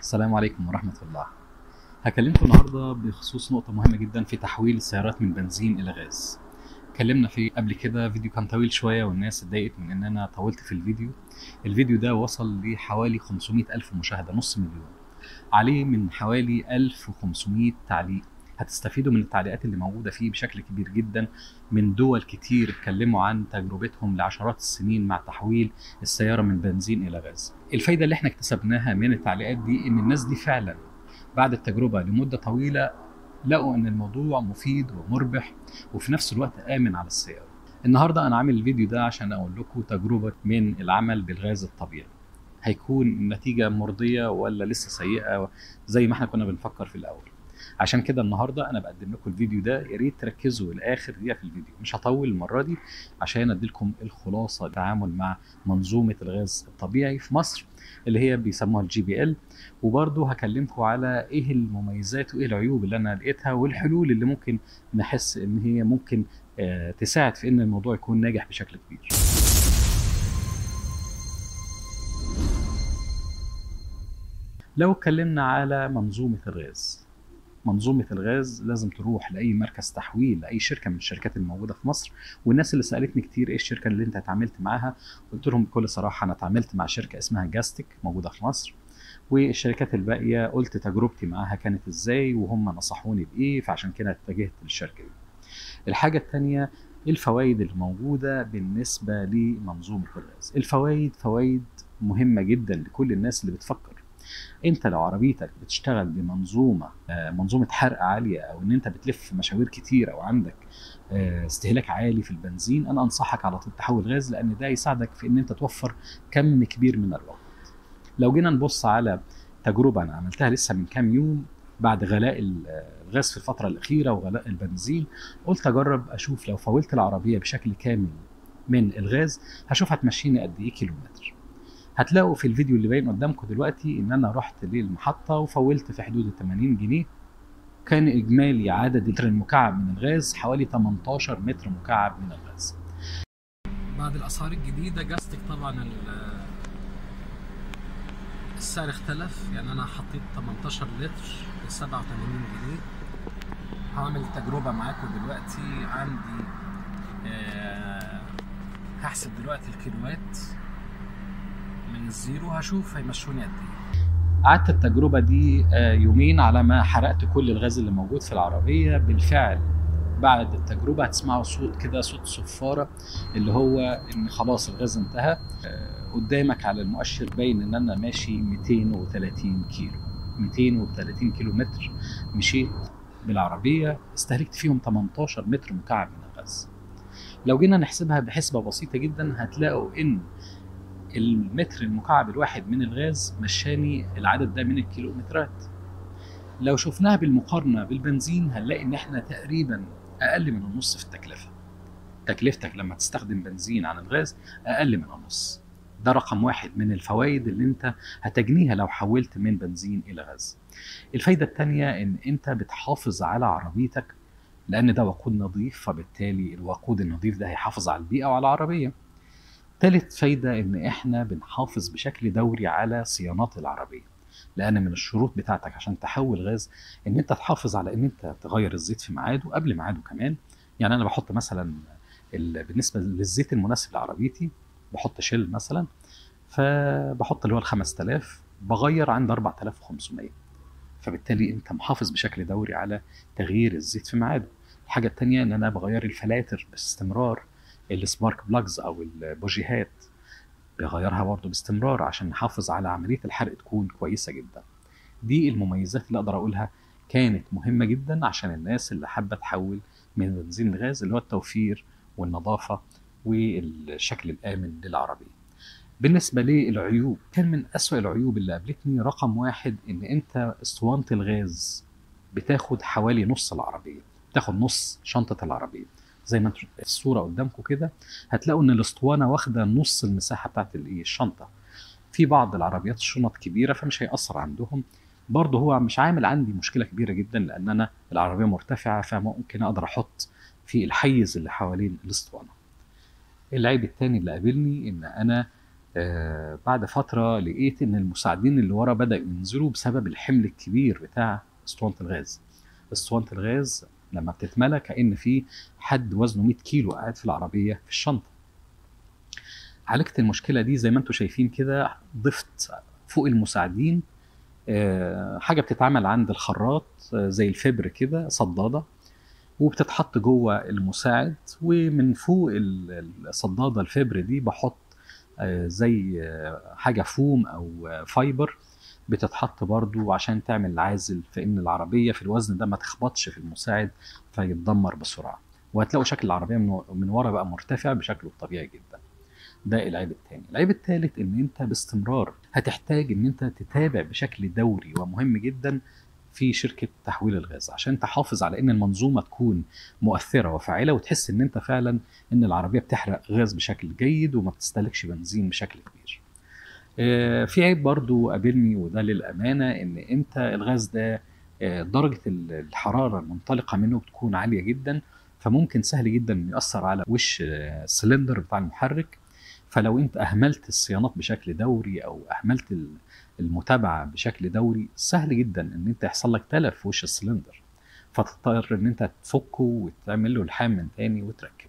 السلام عليكم ورحمة الله هكلمكم النهاردة بخصوص نقطة مهمة جدا في تحويل السيارات من بنزين إلى غاز اتكلمنا فيه قبل كده فيديو كان طويل شوية والناس اتضايقت من ان انا طولت في الفيديو الفيديو ده وصل لحوالي 500 ألف مشاهدة نص مليون عليه من حوالي 1500 تعليق هتستفيدوا من التعليقات اللي موجودة فيه بشكل كبير جدا من دول كتير اتكلموا عن تجربتهم لعشرات السنين مع تحويل السيارة من بنزين إلى غاز الفايدة اللي احنا اكتسبناها من التعليقات دي ان الناس دي فعلا بعد التجربة لمدة طويلة لقوا ان الموضوع مفيد ومربح وفي نفس الوقت آمن على السيارة النهاردة أنا عامل الفيديو ده عشان أقول لكم تجربة من العمل بالغاز الطبيعي هيكون النتيجة مرضية ولا لسه سيئة زي ما احنا كنا بنفكر في الأول عشان كده النهارده انا بقدم لكم الفيديو ده يا ريت تركزوا لاخر دقيقه في الفيديو مش هطول المره دي عشان اديلكم الخلاصه التعامل مع منظومه الغاز الطبيعي في مصر اللي هي بيسموها الجي بي ال وبرضه هكلمكم على ايه المميزات وايه العيوب اللي انا لقيتها والحلول اللي ممكن نحس ان هي ممكن آه تساعد في ان الموضوع يكون ناجح بشكل كبير لو اتكلمنا على منظومه الغاز منظومه الغاز لازم تروح لاي مركز تحويل لاي شركه من الشركات الموجوده في مصر والناس اللي سالتني كتير ايه الشركه اللي انت اتعاملت معاها قلت لهم بكل صراحه انا اتعاملت مع شركه اسمها جاستك موجوده في مصر والشركات الباقيه قلت تجربتي معاها كانت ازاي وهم نصحوني بايه فعشان كده اتجهت للشركه دي الحاجه الثانيه الفوائد اللي موجوده بالنسبه لمنظومه الغاز الفوائد فوائد مهمه جدا لكل الناس اللي بتفكر انت لو عربيتك بتشتغل بمنظومه منظومه حرق عاليه او ان انت بتلف مشاوير كتير او عندك استهلاك عالي في البنزين انا انصحك على طول تحول غاز لان ده يساعدك في ان انت توفر كم كبير من الوقت لو جينا نبص على تجربه انا عملتها لسه من كام يوم بعد غلاء الغاز في الفتره الاخيره وغلاء البنزين قلت اجرب اشوف لو فولت العربيه بشكل كامل من الغاز هشوف هتمشيني قد ايه كيلومتر هتلاقوا في الفيديو اللي باين قدامكم دلوقتي ان انا رحت للمحطه وفولت في حدود ال 80 جنيه كان اجمالي عدد المتر المكعب من الغاز حوالي 18 متر مكعب من الغاز بعد الاسعار الجديده جاستك طبعا السعر اختلف يعني انا حطيت 18 لتر ب 87 جنيه هعمل التجربه معاكم دلوقتي عندي أه هحسب دلوقتي الكيلوات من الزيرو هشوف هيمشوني قد ايه قعدت التجربه دي يومين على ما حرقت كل الغاز اللي موجود في العربيه بالفعل بعد التجربه هتسمعوا صوت كده صوت صفاره اللي هو ان خلاص الغاز انتهى قدامك على المؤشر باين ان انا ماشي 230 كيلو 230 كيلو متر مشيت بالعربيه استهلكت فيهم 18 متر مكعب من الغاز لو جينا نحسبها بحسبه بسيطه جدا هتلاقوا ان المتر المكعب الواحد من الغاز مشاني العدد ده من الكيلومترات لو شفناها بالمقارنه بالبنزين هنلاقي ان احنا تقريبا اقل من النص في التكلفه تكلفتك لما تستخدم بنزين عن الغاز اقل من النص ده رقم واحد من الفوائد اللي انت هتجنيها لو حولت من بنزين الى غاز الفايده الثانيه ان انت بتحافظ على عربيتك لان ده وقود نظيف فبالتالي الوقود النظيف ده هيحافظ على البيئه وعلى العربيه تالت فايدة إن إحنا بنحافظ بشكل دوري على صيانات العربية لأن من الشروط بتاعتك عشان تحول غاز إن أنت تحافظ على إن أنت تغير الزيت في ميعاده قبل ميعاده كمان يعني أنا بحط مثلا بالنسبة للزيت المناسب لعربيتي بحط شيل مثلا فبحط اللي هو ال 5000 بغير عند 4500 فبالتالي أنت محافظ بشكل دوري على تغيير الزيت في ميعاده الحاجة التانية إن أنا بغير الفلاتر باستمرار السبارك بلاجز او البوجيهات بغيرها برضه باستمرار عشان نحافظ على عمليه الحرق تكون كويسه جدا دي المميزات اللي اقدر اقولها كانت مهمه جدا عشان الناس اللي حابه تحول من بنزين لغاز اللي هو التوفير والنظافه والشكل الامن للعربيه بالنسبه للعيوب كان من أسوأ العيوب اللي قابلتني رقم واحد ان انت اسطوانه الغاز بتاخد حوالي نص العربيه بتاخد نص شنطه العربيه زي ما انتم الصوره قدامكم كده هتلاقوا ان الاسطوانه واخده نص المساحه بتاعت الايه الشنطه في بعض العربيات الشنط كبيره فمش هيأثر عندهم برضه هو مش عامل عندي مشكله كبيره جدا لان انا العربيه مرتفعه فممكن اقدر احط في الحيز اللي حوالين الاسطوانه العيب الثاني اللي قابلني ان انا آه بعد فتره لقيت ان المساعدين اللي ورا بداوا ينزلوا بسبب الحمل الكبير بتاع اسطوانه الغاز اسطوانه الغاز لما بتتملى كان في حد وزنه 100 كيلو قاعد في العربيه في الشنطه عالجت المشكله دي زي ما انتم شايفين كده ضفت فوق المساعدين آه، حاجه بتتعمل عند الخراط آه، زي الفبر كده صداده وبتتحط جوه المساعد ومن فوق الصداده الفبر دي بحط آه، زي حاجه فوم او فايبر بتتحط برضو عشان تعمل عازل فان العربيه في الوزن ده ما تخبطش في المساعد فيتدمر بسرعه وهتلاقوا شكل العربيه من ورا بقى مرتفع بشكله الطبيعي جدا ده العيب الثاني العيب الثالث ان انت باستمرار هتحتاج ان انت تتابع بشكل دوري ومهم جدا في شركه تحويل الغاز عشان تحافظ على ان المنظومه تكون مؤثره وفاعله وتحس ان انت فعلا ان العربيه بتحرق غاز بشكل جيد وما بتستهلكش بنزين بشكل كبير آه، في عيب برضو قابلني وده للامانه ان انت الغاز ده آه، درجه الحراره المنطلقه منه بتكون عاليه جدا فممكن سهل جدا ياثر على وش آه، السلندر بتاع المحرك فلو انت اهملت الصيانات بشكل دوري او اهملت المتابعه بشكل دوري سهل جدا ان انت يحصل لك تلف في وش السلندر فتضطر ان انت تفكه وتعمل له لحام من تاني وتركبه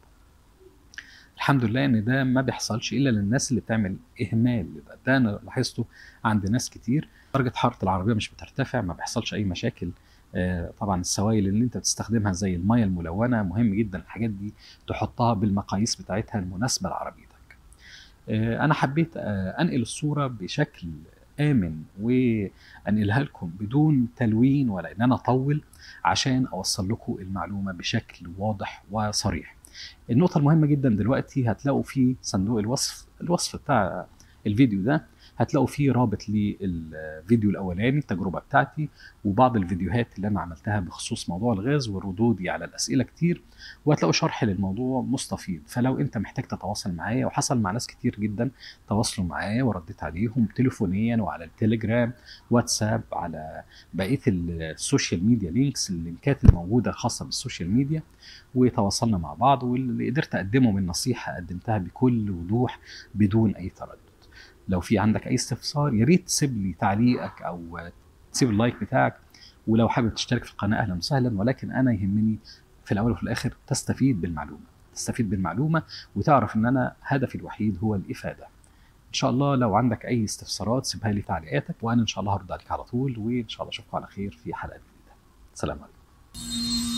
الحمد لله ان ده ما بيحصلش الا للناس اللي بتعمل اهمال ده, ده انا لاحظته عند ناس كتير درجه حراره العربيه مش بترتفع ما بيحصلش اي مشاكل آه، طبعا السوائل اللي انت بتستخدمها زي الميه الملونه مهم جدا الحاجات دي تحطها بالمقاييس بتاعتها المناسبه لعربيتك آه، انا حبيت آه، انقل الصوره بشكل امن وانقلها لكم بدون تلوين ولا ان انا اطول عشان اوصل لكم المعلومه بشكل واضح وصريح النقطه المهمه جدا دلوقتي هتلاقوا في صندوق الوصف الوصف بتاع الفيديو ده هتلاقوا فيه رابط للفيديو الاولاني التجربه بتاعتي وبعض الفيديوهات اللي انا عملتها بخصوص موضوع الغاز وردودي على الاسئله كتير وهتلاقوا شرح للموضوع مستفيض فلو انت محتاج تتواصل معايا وحصل مع ناس كتير جدا تواصلوا معايا ورديت عليهم تليفونيا وعلى التليجرام واتساب على بقيه السوشيال ميديا لينكس اللينكات الموجوده خاصه بالسوشيال ميديا وتواصلنا مع بعض واللي قدرت اقدمه من نصيحه قدمتها بكل وضوح بدون اي تردد لو في عندك اي استفسار يا ريت تسيب لي تعليقك او تسيب اللايك بتاعك ولو حابب تشترك في القناه اهلا وسهلا ولكن انا يهمني في الاول وفي الاخر تستفيد بالمعلومه تستفيد بالمعلومه وتعرف ان انا هدفي الوحيد هو الافاده ان شاء الله لو عندك اي استفسارات سيبها لي تعليقاتك وانا ان شاء الله هرد عليك على طول وان شاء الله اشوفكم على خير في حلقه جديده سلام عليكم